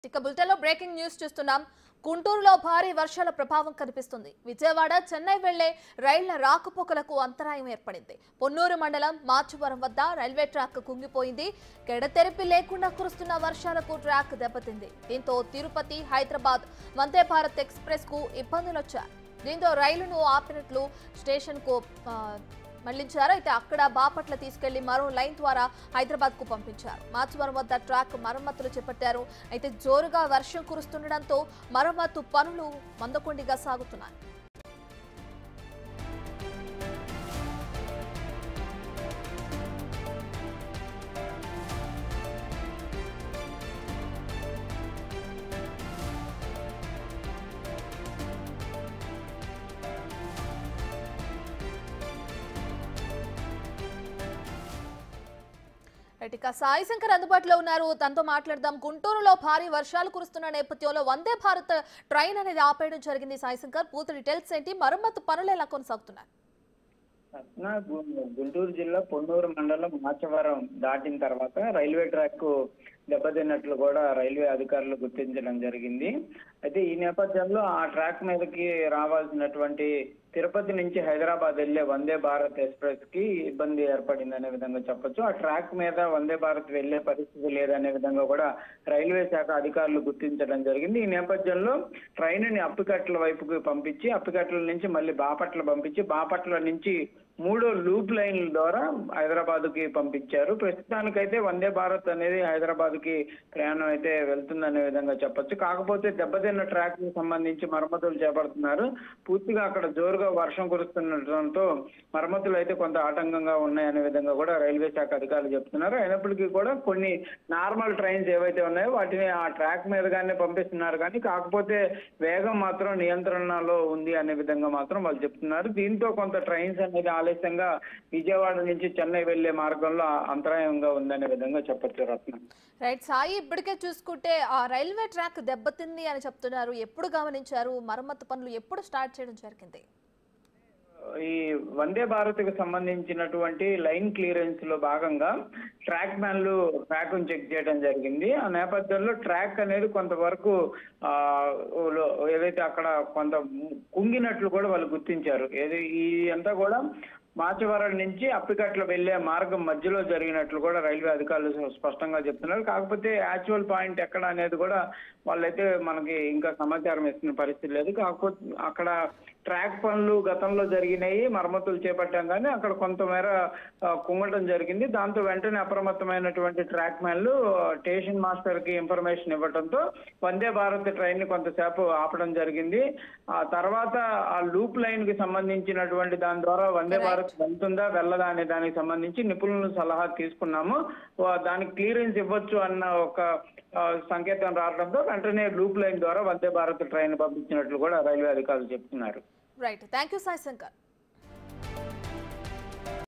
ఇక బులెటిన్లో breaking news చూస్తున్నాం గుంటూరులో భారీ వర్షాల ప్రభావం కనిపిస్తుంది విజయవాడ చెన్నై వెళ్లే రైళ్ల రాకపోకలకు అంతరాయం ఏర్పడింది పొన్నూరు మండలం మార్చువరం వద్ద రైల్వే ట్రాక్ కుంగిపోయింది గెడతెరిపి లేకుండా కురుస్తున్న వర్షాలకు ట్రాక్ దెబ్బతింది దీంతో తిరుపతి హైదరాబాద్ వందే భారత్ ఎక్స్ప్రెస్ కు ఇబ్బందులు వచ్చాయి దీంతో రైలును ఆపినట్లు స్టేషన్ కు ఆ, మళ్లించారు అయితే అక్కడ బాపట్ల తీసుకెళ్లి మరో లైన్ ద్వారా హైదరాబాద్ కు పంపించారు మాచవరం వద్ద ట్రాక్ మరమ్మతులు చేపట్టారు అయితే జోరుగా వర్షం కురుస్తుండటంతో మరమ్మతు పనులు మందకొండిగా సాగుతున్నాయి రైట్, ఇక సాయి శంకర్ అందుబాటులో ఉన్నారు తనతో మాట్లాడదాం గుంటూరులో భారీ వర్షాలు కురుస్తున్న నేపథ్యంలో వందే భారత్ ట్రైన్ అనేది ఆపేయడం జరిగింది సాయి శంకర్ పూర్తి డీటెయిల్స్ ఏంటి మరమ్మతు పనులు ఎలా కొనసాగుతున్నాయి రత్న గు- గుంటూరు జిల్లా పొన్నూరు మండలం మాచవరం దాటిన తర్వాత రైల్వే ట్రాక్ దెబ్బతిన్నట్లు కూడా రైల్వే అధికారులు గుర్తించడం జరిగింది అయితే ఈ నేపథ్యంలో ఆ ట్రాక్ మీదకి రావాల్సినటువంటి తిరుపతి నుంచి హైదరాబాద్ వెళ్లే వందే భారత్ ఎక్స్ప్రెస్ కి ఇబ్బంది ఏర్పడింది అనే విధంగా చెప్పొచ్చు ఆ ట్రాక్ మీద వందే భారత్ వెళ్లే పరిస్థితి లేదనే విధంగా కూడా రైల్వే శాఖ అధికారులు గుర్తించడం జరిగింది ఈ నేపథ్యంలో ట్రైన్ ని అప్పికట్ల వైపుకి పంపించి అప్పికట్ల నుంచి మళ్ళీ బాపట్ల పంపించి బాపట్ల నుంచి మూడో లూప్ లైన్ల ద్వారా హైదరాబాద్ కి పంపించారు ప్రస్తుతానికైతే వందే భారత్ అనేది హైదరాబాద్ కి ప్రయాణం అయితే వెళ్తుందనే విధంగా చెప్పొచ్చు కాకపోతే దెబ్బతిన్న ట్రాక్ కి సంబంధించి మరమ్మతులు చేపడుతున్నారు పూర్తిగా అక్కడ జోరుగా వర్షం కురుస్తుండటంతో మరమ్మతులు అయితే కొంత ఆటంకంగా ఉన్నాయనే విధంగా కూడా రైల్వే శాఖ అధికారులు చెప్తున్నారు అయినప్పటికీ కూడా కొన్ని నార్మల్ ట్రైన్స్ ఏవైతే ఉన్నాయో వాటిని ఆ ట్రాక్ మీదగానే పంపిస్తున్నారు కానీ కాకపోతే వేగం మాత్రం నియంత్రణలో ఉంది అనే విధంగా మాత్రం వాళ్ళు చెప్తున్నారు దీంతో కొంత ట్రైన్స్ అనేది ఆలస్యంగా విజయవాడ నుంచి చెన్నై వెళ్లే మార్గంలో అంతరాయంగా ఉందనే విధంగా చెప్పొచ్చు రత్న రైట్ సాయి ఇప్పటికే చూసుకుంటే ఆ రైల్వే ట్రాక్ దెబ్బతింది అని చెప్తున్నారు ఎప్పుడు గమనించారు మరమ్మతు పనులు ఎప్పుడు స్టార్ట్ చేయడం జరిగింది ఈ వందే భారత్ కి సంబంధించినటువంటి లైన్ క్లియరెన్స్ లో భాగంగా ట్రాక్ మ్యాన్లు ట్రాక్ చెక్ చేయడం జరిగింది ఆ నేపథ్యంలో ట్రాక్ అనేది కొంతవరకు ఆ లో- ఏదైతే అక్కడ కొంత కుంగినట్లు కూడా వాళ్ళు గుర్తించారు ఏది ఈ అంతా కూడా మాచవరం నుంచి అప్పికట్ల వెళ్లే మార్గం మధ్యలో జరిగినట్లు కూడా రైల్వే అధికారులు స్పష్టంగా చెప్తున్నారు కాకపోతే యాక్చువల్ పాయింట్ ఎక్కడ అనేది కూడా వాళ్ళైతే మనకి ఇంకా సమాచారం ఇస్తున్న పరిస్థితి లేదు కాకపోతే అక్కడ ట్రాక్ పనులు గతంలో జరిగినాయి మరమ్మతులు చేపట్టాం కానీ అక్కడ కొంతమేర ఆ, కుంగటం జరిగింది దాంతో వెంటనే అప్రమత్తమైనటువంటి ట్రాక్ మ్యాన్లు స్టేషన్ మాస్టర్ కి ఇన్ఫర్మేషన్ ఇవ్వడంతో వందే భారత్ ట్రైన్ ని కొంతసేపు ఆపడం జరిగింది ఆ తర్వాత ఆ లూప్ లైన్ కి సంబంధించినటువంటి దాని ద్వారా వందే భారత్ వెళ్తుందా వెళ్ళదా అనే దానికి సంబంధించి నిపుణుల సలహా తీసుకున్నాము వా- దానికి క్లియరెన్స్ ఇవ్వచ్చు అన్న ఒక ఆ, సంకేతం రావడంతో వెంటనే లూప్ లైన్ ద్వారా వందే భారత్ ట్రైన్ పంపించినట్లు కూడా రైల్వే అధికారులు చెప్తున్నారు right thank you Sai Shankar